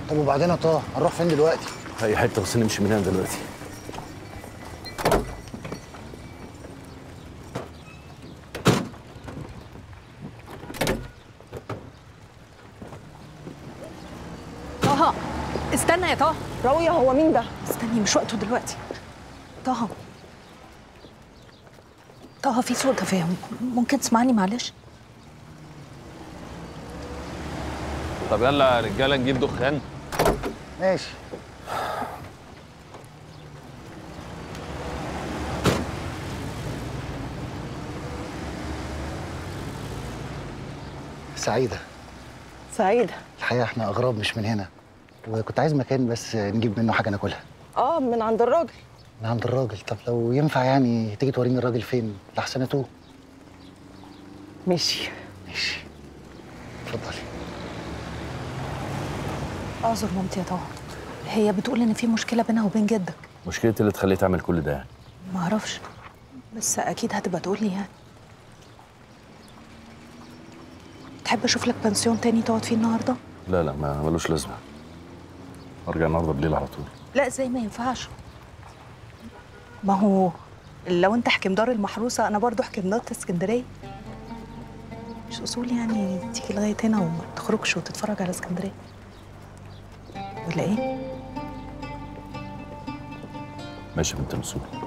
طب وبعدين يا طه هنروح فين دلوقتي اي حته بس نمشي من هنا دلوقتي طه استنى يا طه راوية هو مين ده؟ استني مش وقته دلوقتي طه طه في سوء تفاهم ممكن تسمعني معلش طب يلا يا رجاله نجيب دخان ماشي سعيدة سعيدة الحقيقة احنا أغراب مش من هنا وكنت عايز مكان بس نجيب منه حاجة ناكلها اه من عند الراجل من عند الراجل طب لو ينفع يعني تيجي توريني الراجل فين لحسن اتوه ماشي ماشي اتفضلي اعذر مامتي يا طه هي بتقول ان في مشكله بينها وبين جدك مشكلتي اللي تخليه تعمل كل ده يعني ما اعرفش بس اكيد هتبقى تقول لي يعني تحب اشوف لك بنسيون تاني تقعد فيه النهارده لا لا ما ملوش لازمه ارجع النهارده بالليل على طول لا ازاي ما ينفعش ما هو لو انت حكمدار المحروسه انا برضو حكمدار اسكندريه مش اصول يعني تيجي لغايه هنا وما تخرجش وتتفرج على اسكندريه ولا ايه ماشي يا بنت مسؤول